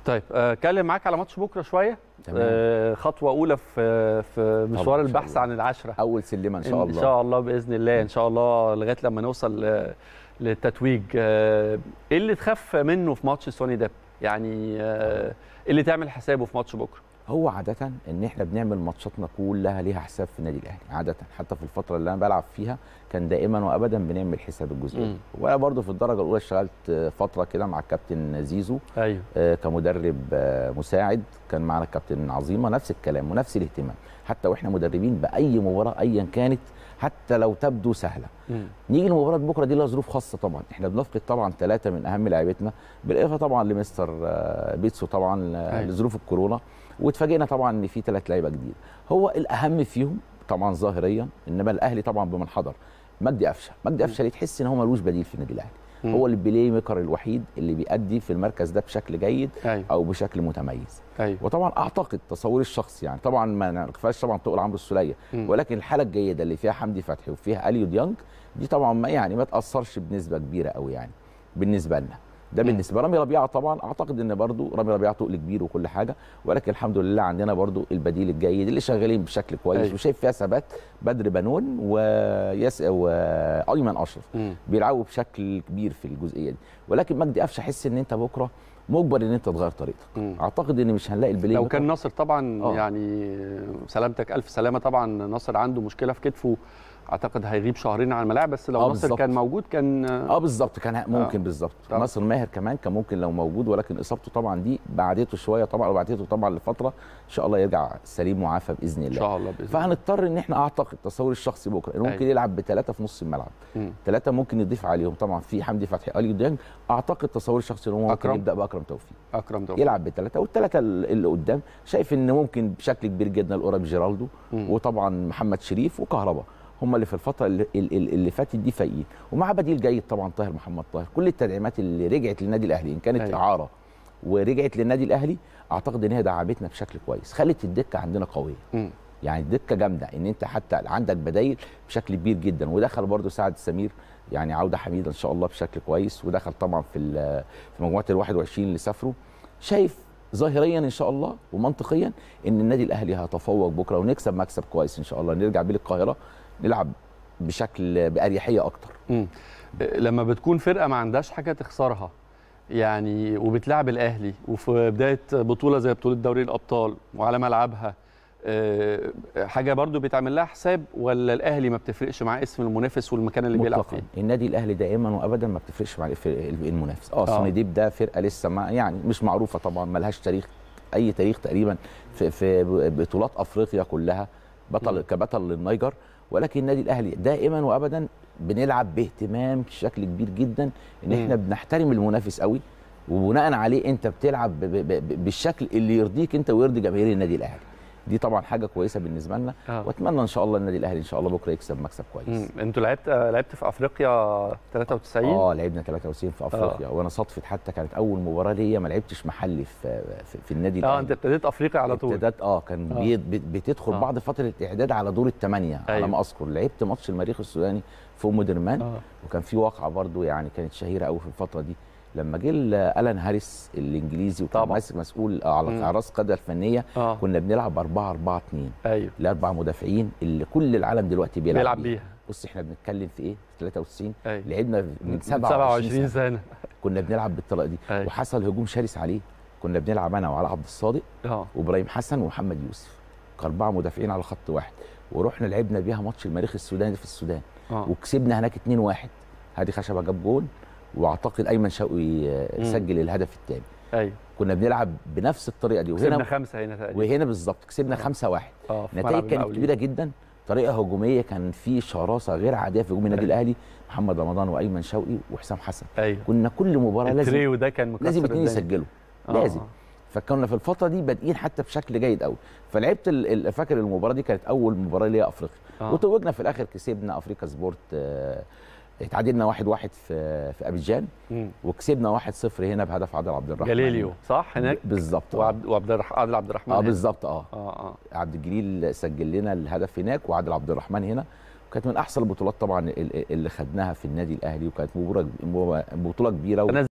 طيب اتكلم معاك على ماتش بكره شويه تمام. آه، خطوه اولى في في مشوار طبعاً إن شاء البحث الله. عن العشره اول سلمه ان شاء ان الله شاء الله باذن الله ان شاء الله لغايه لما نوصل ل- للتتويج آه، ايه اللي تخاف منه في ماتش سوني داب يعني آه، ايه اللي تعمل حسابه في ماتش بكره هو عادة ان احنا بنعمل ماتشاتنا كلها ليها حساب في النادي الاهلي عادة حتى في الفترة اللي انا بلعب فيها كان دائما وابدا بنعمل حساب الجزئية مم. دي وانا برضو في الدرجة الاولى اشتغلت فترة كده مع الكابتن زيزو ايوه آه، كمدرب آه، مساعد كان معنا الكابتن عظيمه نفس الكلام ونفس الاهتمام حتى واحنا مدربين باي مباراه ايا كانت حتى لو تبدو سهله مم. نيجي لمباراه بكره دي لها ظروف خاصه طبعا احنا بنفقد طبعا ثلاثه من اهم لاعيبتنا بالاضافه طبعا لمستر آه، بيتسو طبعا آه، أيوة. لظروف الكورونا واتفاجئنا طبعا ان في ثلاث لعيبه جديده هو الاهم فيهم طبعا ظاهريا انما الاهلي طبعا بمن حضر مجدي قفشه مجدي قفشه اللي تحس ان هو ملوش بديل في النادي الاهلي مم. هو البلاي ميكر الوحيد اللي بيأدي في المركز ده بشكل جيد ايوه او بشكل متميز ايوه وطبعا اعتقد تصوري الشخصي يعني طبعا ما نغفلش طبعا تقول عمرو السوليه مم. ولكن الحاله الجيده اللي فيها حمدي فتحي وفيها اليو ديانج دي طبعا ما يعني ما تاثرش بنسبه كبيره قوي يعني بالنسبه لنا ده مم. بالنسبه رامي ربيعه طبعا اعتقد ان برضو رامي ربيعه تقل كبير وكل حاجه ولكن الحمد لله عندنا برضو البديل الجيد اللي شغالين بشكل كويس أيوة. وشايف فيها ثبات بدر بنون وياس وايمن اشرف مم. بيلعبوا بشكل كبير في الجزئيه دي ولكن مجدي قفشه احس ان انت بكره مجبر ان انت تغير طريقتك مم. اعتقد ان مش هنلاقي البلاي لو ميكر. كان ناصر طبعا آه. يعني سلامتك الف سلامه طبعا ناصر عنده مشكله في كتفه اعتقد هيغيب شهرين عن الملاعب بس لو آه، ناصر بالظبط. كان موجود كان اه بالظبط كان ممكن آه. بالظبط طبعا. ناصر ماهر كمان كان ممكن لو موجود ولكن اصابته طبعا دي بعدته شويه طبعا وبعدته طبعا لفتره ان شاء الله يرجع سليم وعافى باذن ان الله شاء الله باذن الله فهنضطر ان احنا اعتقد تصوري الشخصي بكره انه ممكن أيوة. يلعب بثلاثه في نص الملعب مم. ثلاثه ممكن يضيف عليهم طبعا في حمدي فتحي اليو ديانج اعتقد تصوري الشخصي ان هو ممكن أكرم. يبدا باكرم توفيق اكرم توفيق يلعب بالثلاثه والثلاثه اللي قدام شايف ان ممكن بشكل كبير جدا الاورا جيرالدو مم. وطبعا محمد شريف وكهربا هم اللي في الفتره اللي, اللي اللي فاتت دي فايقين ومع بديل جيد طبعا طاهر محمد طاهر كل التدعيمات اللي رجعت للنادي الاهلي ان كانت أيوة. اعاره ورجعت للنادي الاهلي اعتقد ان هي دعمتنا بشكل كويس خلت الدكه عندنا قويه مم. يعني الدكه جامده ان انت حتى عندك بدايل بشكل كبير جدا ودخل برضو سعد السمير يعني عوده حميده ان شاء الله بشكل كويس ودخل طبعا في ال- في مجموعه ال 21 اللي سافروا شايف ظاهريا ان شاء الله ومنطقيا ان النادي الاهلي هيتفوق بكره ونكسب مكسب كويس ان شاء الله نرجع بيه القاهره نلعب بشكل باريحيه اكتر مم. لما بتكون فرقه ما عندهاش حاجه تخسرها يعني وبتلعب الاهلي وفي بدايه بطوله زي بطوله دوري الابطال وعلى ملعبها آه، حاجه برضو بيتعمل لها حساب ولا الاهلي ما بتفرقش مع اسم المنافس والمكان اللي بيلعب مطلقا فيه النادي الاهلي دائما وابدا ما بتفرقش مع الف- المنافس اه آه. سوني ديب ده فرقه لسه ما يعني مش معروفه طبعا ما لهاش تاريخ اي تاريخ تقريبا في, في بطولات افريقيا كلها بطل مم. كبطل للنيجر ولكن النادي الاهلي دائما وابدا بنلعب باهتمام بشكل كبير جدا ان احنا مم. بنحترم المنافس قوي وبناء عليه انت بتلعب ب- ب- ب- بالشكل اللي يرضيك انت ويرضي جماهير النادي الاهلي دي طبعا حاجه كويسه بالنسبه لنا آه. واتمنى ان شاء الله النادي الاهلي ان شاء الله بكره يكسب مكسب كويس مم. انتوا لعبت لعبت في افريقيا 93 اه لعبنا 93 في افريقيا وانا صدفه حتى كانت اول مباراه ليا ما لعبتش محلي في في, في النادي اه الأهلي. انت ابتديت افريقيا على طول ابتدات اه كان آه. بي- بت- بتدخل آه. بعد فتره الاعداد على دور الثمانيه على أيوة. ما اذكر لعبت ماتش المريخ السوداني في ام درمان اه وكان في واقعه برضو يعني كانت شهيره قوي في الفتره دي لما جه ال- الان هاريس الانجليزي وكان طبعا. ماسك مسؤول على مم. على راس القاده الفنيه اه كنا بنلعب 4 4 2 ايوه الاربع مدافعين اللي كل العالم دلوقتي بيلعب, بيلعب بيها. بيها بص احنا بنتكلم في ايه في 93 ايوه لعبنا من من 27 27 سنه سنه كنا بنلعب بالطريقه دي أيوة. وحصل هجوم شرس عليه كنا بنلعب انا وعلى عبد الصادق اه وابراهيم حسن ومحمد يوسف كاربعه مدافعين على خط واحد ورحنا لعبنا بيها ماتش المريخ السوداني في السودان اه وكسبنا هناك 2-1 هادي خشبه جاب جول واعتقد ايمن شوقي آه، مم. سجل الهدف الثاني ايوه كنا بنلعب بنفس الطريقه دي كسبنا وهنا خمسه هنا تقريبا وهنا بالظبط كسبنا 5-1 اه في ملعب نتائج كانت المقاولين. كبيره جدا طريقه هجوميه كان في شراسه غير عاديه في هجوم النادي أيوة. الاهلي محمد رمضان وايمن شوقي وحسام حسن ايوه كنا كل مباراه لازم التريو ده كان مكسر لازم اتنين الدنيا. يسجلوا آه، لازم. آه. فكنا في الفتره دي بادئين حتى بشكل جيد قوي فلعبت ال- ال- فاكر المباراه دي كانت اول مباراه ليا افريقيا آه. وتوجنا في الاخر كسبنا افريكا سبورت آه، اتعادلنا واحد واحد في في ابيجان مم. وكسبنا واحد صفر هنا بهدف عادل عبد الرحمن جاليليو صح هناك ب- بالظبط آه. وعبد وعبد الرح... عادل عبد الرحمن اه هنا. بالظبط اه اه اه عبد الجليل سجل لنا الهدف هناك وعادل عبد الرحمن هنا وكانت من احسن البطولات طبعا ال- اللي خدناها في النادي الاهلي وكانت مباراه بطوله كبيره أنا